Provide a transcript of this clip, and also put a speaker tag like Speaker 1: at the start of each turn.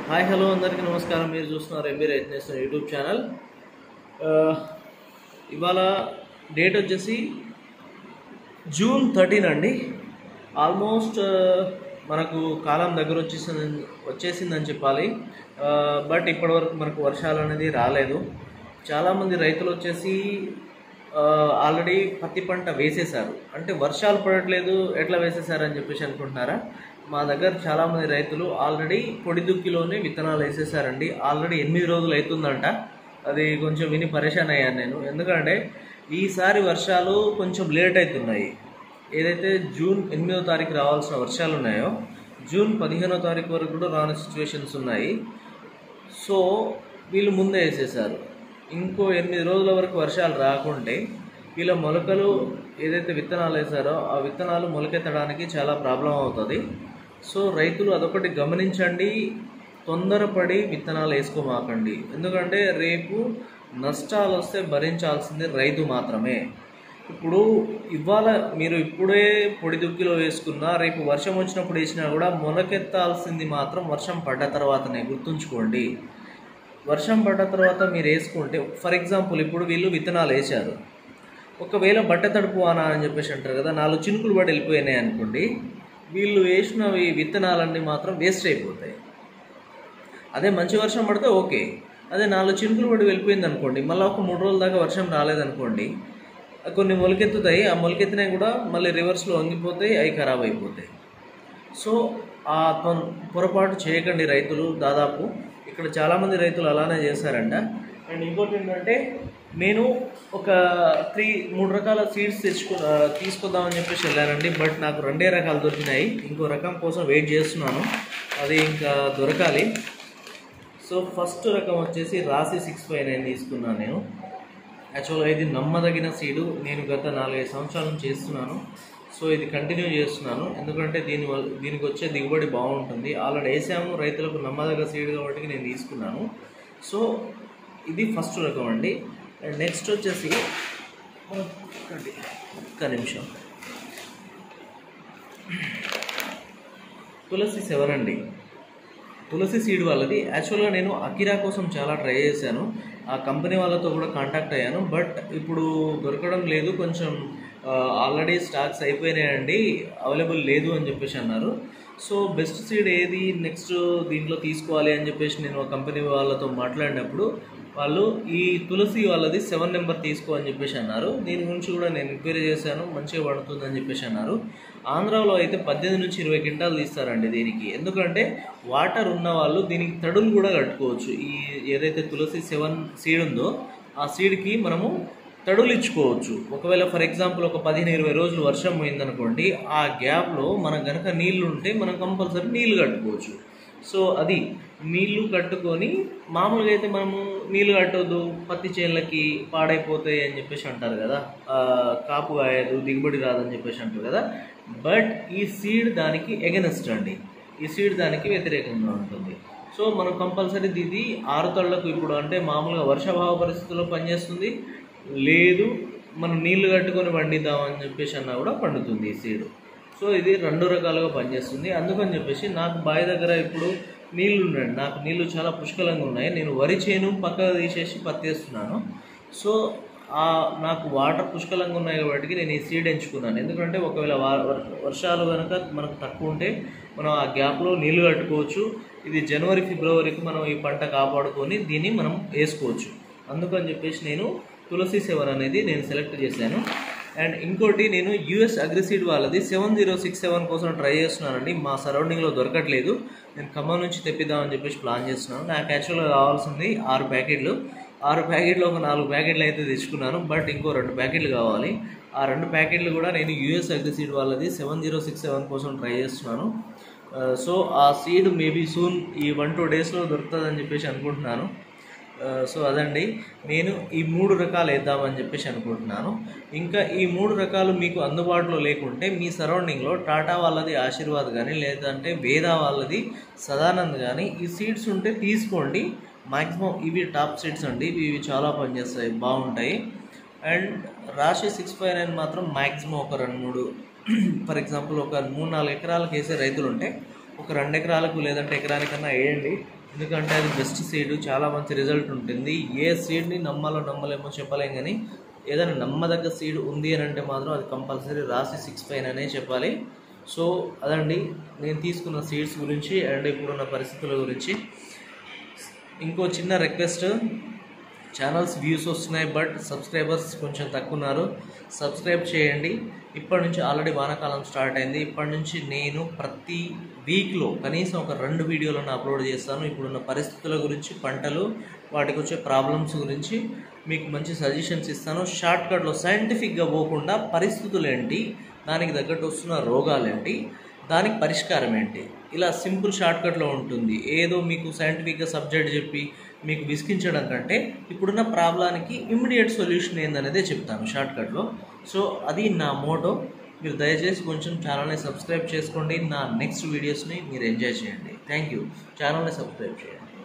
Speaker 1: hi hello అందరికీ నమస్కారం మీరు చూస్తున్నారు ఎంబీ రైతు నేషన్ యూట్యూబ్ ఛానల్ ఆ, ఇవాళ డేట్ వచ్చేసి జూన్ థర్టీన్ అండి ఆల్మోస్ట్ ఆ, మనకు కాలం దగ్గర వచ్చేసింది వచ్చేసిందని చెప్పాలి ఆ, బట్ ఇప్పటివరకు మనకు వర్షాలు అనేది రాలేదు చాలామంది రైతులు వచ్చేసి ఆల్రెడీ పత్తి పంట వేసేశారు అంటే వర్షాలు పడట్లేదు ఎట్లా వేసేసారు అని చెప్పేసి అనుకుంటున్నారా మా దగ్గర చాలామంది రైతులు ఆల్రెడీ పొడి దుక్కిలోనే విత్తనాలు వేసేసారండి ఆల్రెడీ ఎనిమిది రోజులు అవుతుందంట అది కొంచెం విని పరేషాన్ అయ్యాను నేను ఎందుకంటే ఈసారి వర్షాలు కొంచెం లేట్ అవుతున్నాయి ఏదైతే జూన్ ఎనిమిదో తారీఖు రావాల్సిన వర్షాలు ఉన్నాయో జూన్ పదిహేనో తారీఖు వరకు కూడా రాని సిచ్యువేషన్స్ ఉన్నాయి సో వీళ్ళు ముందే వేసేసారు ఇంకో ఎనిమిది రోజుల వరకు వర్షాలు రాకుంటే వీళ్ళ మొలకలు ఏదైతే విత్తనాలు వేసారో ఆ విత్తనాలు మొలకెత్తడానికి చాలా ప్రాబ్లం అవుతుంది సో రైతులు అదొకటి గమనించండి తొందరపడి విత్తనాలు వేసుకోమాకండి ఎందుకంటే రేపు నష్టాలు వస్తే భరించాల్సింది రైతు మాత్రమే ఇప్పుడు ఇవాళ మీరు ఇప్పుడే పొడి దుక్కిలో వేసుకున్నా రేపు వర్షం వచ్చినప్పుడు వేసినా కూడా మొలకెత్తాల్సింది మాత్రం వర్షం పడ్డ తర్వాతనే గుర్తుంచుకోండి వర్షం పడ్డ తర్వాత మీరు వేసుకుంటే ఫర్ ఎగ్జాంపుల్ ఇప్పుడు వీళ్ళు విత్తనాలు వేశారు ఒకవేళ బట్ట తడుపు వాన అని చెప్పేసి అంటారు కదా నాలుగు చినుకులు పడి వెళ్ళిపోయినాయి అనుకోండి వీళ్ళు వేసినవి విత్తనాలన్నీ మాత్రం వేస్ట్ అయిపోతాయి అదే మంచి వర్షం పడితే ఓకే అదే నాలుగు చినుకులు పడి వెళ్ళిపోయింది అనుకోండి మళ్ళీ ఒక మూడు రోజుల దాకా వర్షం రాలేదనుకోండి కొన్ని మొలకెత్తుతాయి ఆ మొలకెత్తినవి కూడా మళ్ళీ రివర్స్లో వంగిపోతాయి అవి ఖరాబ్ అయిపోతాయి సో ఆ తొన్- పొరపాటు చేయకండి రైతులు దాదాపు ఇక్కడ చాలామంది రైతులు అలానే చేశారంట అండ్ ఇంకోటి ఏంటంటే నేను ఒక త్రీ మూడు రకాల సీడ్స్ తెచ్చుకు ఆ, తీసుకుందామని చెప్పేసి వెళ్ళానండి బట్ నాకు రెండే రకాలు దొరికినాయి ఇంకో రకం కోసం వెయిట్ చేస్తున్నాను అది ఇంకా దొరకాలి సో ఫస్ట్ రకం వచ్చేసి రాసి సిక్స్ ఫైవ్ నైన్ తీసుకున్నాను నేను యాక్చువల్గా ఇది నమ్మదగిన సీడు నేను గత నాలుగైదు సంవత్సరాల నుంచి చేస్తున్నాను సో ఇది కంటిన్యూ చేస్తున్నాను ఎందుకంటే దీని వల్ల దీనికి వచ్చే దిగుబడి బాగుంటుంది ఆల్రెడీ వేసాము రైతులకు నమ్మదగ్గ సీడ్ కాబట్టి నేను తీసుకున్నాను సో ఇది ఫస్ట్ రకం అండి అండ్ నెక్స్ట్ వచ్చేసి ఒక్కటి ఒక్క నిమిషం తులసి సెవెన్ అండి తులసి సీడ్ వాళ్ళది యాక్చువల్గా నేను అకిరా కోసం చాలా ట్రై చేశాను ఆ కంపెనీ వాళ్ళతో కూడా కాంటాక్ట్ అయ్యాను బట్ ఇప్పుడు దొరకడం లేదు కొంచెం ఆల్రెడీ స్టాక్స్ అయిపోయినాయండి అవైలబుల్ లేదు అని చెప్పేసి అన్నారు సో బెస్ట్ సీడ్ ఏది నెక్స్ట్ దీంట్లో తీసుకోవాలి అని చెప్పేసి నేను ఆ కంపెనీ వాళ్ళతో మాట్లాడినప్పుడు వాళ్ళు ఈ తులసి వాళ్ళది సెవెన్ నెంబర్ తీసుకో అని చెప్పేసి అన్నారు దీని గురించి కూడా నేను ఎంక్వైరీ చేశాను మంచిగా పడుతుందని చెప్పేసి అన్నారు ఆంధ్రాలో అయితే పద్దెనిమిది నుంచి ఇరవై క్వింటాలు తీస్తారండి దీనికి ఎందుకంటే వాటర్ ఉన్న వాళ్ళు దీనికి తడులు కూడా కట్టుకోవచ్చు ఈ ఏదైతే తులసి సెవెన్ సీడ్ ఉందో ఆ సీడ్కి మనము తడులు ఇచ్చుకోవచ్చు ఒకవేళ ఫర్ ఎగ్జాంపుల్ ఒక పదిహేను ఇరవై రోజులు వర్షం పోయిందనుకోండి ఆ గ్యాప్లో మనకు గనక నీళ్లు ఉంటే మనం కంపల్సరీ నీళ్లు కట్టుకోవచ్చు సో అది నీళ్లు కట్టుకొని మామూలుగా అయితే మనము నీళ్లు కట్టొద్దు పత్తి చేనులకి పాడైపోతాయి అని చెప్పేసి అంటారు కదా ఆ, కాపు కాయదు దిగుబడి రాదని చెప్పేసి అంటారు కదా బట్ ఈ సీడ్ దానికి ఎగనెస్ట్ అండి ఈ సీడ్ దానికి వ్యతిరేకంగా ఉంటుంది సో మనం కంపల్సరీ ఇది ఆరుతళ్లకు ఇప్పుడు అంటే మామూలుగా వర్షాభావ పరిస్థితుల్లో పనిచేస్తుంది లేదు మనం నీళ్లు కట్టుకొని పండిద్దామని చెప్పేసి అన్నా కూడా పండుతుంది ఈ సీడ్ సో ఇది రెండు రకాలుగా పనిచేస్తుంది అందుకని చెప్పేసి నాకు బావి దగ్గర ఇప్పుడు నీళ్లు ఉన్నాయి నాకు నీళ్లు చాలా పుష్కలంగా ఉన్నాయి నేను వరి చేను పక్కకు తీసేసి పత్తేస్తున్నాను సో ఆ నాకు వాటర్ పుష్కలంగా ఉన్నాయి కాబట్టి నేను ఈ సీడ్ ఎంచుకున్నాను ఎందుకంటే ఒకవేళ వా- వర్- వర్షాలు కనుక మనకు తక్కువ ఉంటే మనం ఆ గ్యాప్లో నీళ్లు కట్టుకోవచ్చు ఇది జనవరి ఫిబ్రవరికి మనం ఈ పంట కాపాడుకొని దీన్ని మనం వేసుకోవచ్చు అందుకని చెప్పేసి నేను తులసి సెవెన్ అనేది నేను సెలెక్ట్ చేశాను అండ్ ఇంకోటి నేను యూఎస్ అగ్రిసీడ్ వాళ్ళది సెవెన్ జీరో సిక్స్ సెవెన్ కోసం ట్రై చేస్తున్నానండి మా సరౌండింగ్లో దొరకట్లేదు నేను ఖమ్మం నుంచి తెప్పిద్దామని చెప్పేసి ప్లాన్ చేస్తున్నాను నాకు యాక్చువల్గా కావాల్సింది ఆరు ప్యాకెట్లు ఆరు ప్యాకెట్లు ఒక నాలుగు ప్యాకెట్లు అయితే తెచ్చుకున్నాను బట్ ఇంకో రెండు ప్యాకెట్లు కావాలి ఆ రెండు ప్యాకెట్లు కూడా నేను యూఎస్ అగ్రిసీడ్ వాళ్ళది సెవెన్ జీరో సిక్స్ సెవెన్ కోసం ట్రై చేస్తున్నాను ఆ, సో ఆ సీడ్ మేబీ సూన్ ఈ వన్ టూ డేస్లో దొరుకుతుందని చెప్పేసి అనుకుంటున్నాను ఆ, సో అదండి నేను ఈ మూడు రకాలు వేద్దామని చెప్పేసి అనుకుంటున్నాను ఇంకా ఈ మూడు రకాలు మీకు అందుబాటులో లేకుంటే మీ సరౌండింగ్లో టాటా వాళ్ళది ఆశీర్వాద్ కానీ లేదంటే వేదా వాళ్ళది సదానంద్ కానీ ఈ సీడ్స్ ఉంటే తీసుకోండి మ్యాక్సిమం ఇవి టాప్ సీడ్స్ అండి ఇవి ఇవి చాలా పనిచేస్తాయి బాగుంటాయి and Rasi six five nine మాత్రం మ్యాక్సిమం ఒక రెండు మూడు ఫర్ ఎగ్జాంపుల్ ఒక మూడు నాలుగు ఎకరాలకు వేసే రైతులు ఉంటే ఒక రెండు ఎకరాలకు లేదంటే ఎకరానికన్నా వేయండి ఎందుకంటే అది బెస్ట్ సీడ్ చాలా మంచి రిజల్ట్ ఉంటుంది ఏ సీడ్ని నమ్మాలో నమ్మలేమో చెప్పలేం కానీ ఏదైనా నమ్మదగ్గ సీడ్ ఉంది అని అంటే మాత్రం అది కంపల్సరీ రాసి సిక్స్ పైన అనే చెప్పాలి సో అదండి నేను తీసుకున్న సీడ్స్ గురించి అండ్ ఇప్పుడున్న పరిస్థితుల గురించి ఇంకో చిన్న రిక్వెస్ట్ ఛానల్స్ వ్యూస్ వస్తున్నాయి బట్ సబ్స్క్రైబర్స్ కొంచెం తక్కువ ఉన్నారు సబ్స్క్రైబ్ చేయండి ఇప్పటి నుంచి ఆల్రెడీ వానాకాలం స్టార్ట్ అయింది ఇప్పటి నుంచి నేను ప్రతి వీక్లో కనీసం ఒక రెండు వీడియోలను అప్లోడ్ చేస్తాను ఇప్పుడున్న పరిస్థితుల గురించి పంటలు వాటికి వచ్చే ప్రాబ్లమ్స్ గురించి మీకు మంచి సజెషన్స్ ఇస్తాను షార్ట్ కట్లో సైంటిఫిక్గా పోకుండా పరిస్థితులు ఏంటి దానికి తగ్గట్టు వస్తున్న రోగాలు ఏంటి దానికి పరిష్కారం ఏంటి ఇలా సింపుల్ షార్ట్కట్లో ఉంటుంది ఏదో మీకు సైంటిఫిక్గా సబ్జెక్ట్ చెప్పి మీకు విసిగించడం కంటే ఇప్పుడున్న ప్రాబ్లానికి ఇమ్మీడియట్ సొల్యూషన్ ఏందనేదే చెప్తాను షార్ట్కట్లో సో అది నా మోటో మీరు దయచేసి కొంచెం ఛానల్ని సబ్స్క్రైబ్ చేసుకోండి నా నెక్స్ట్ వీడియోస్ని మీరు ఎంజాయ్ చేయండి థ్యాంక్ యూ ఛానల్ని సబ్స్క్రైబ్ చేయండి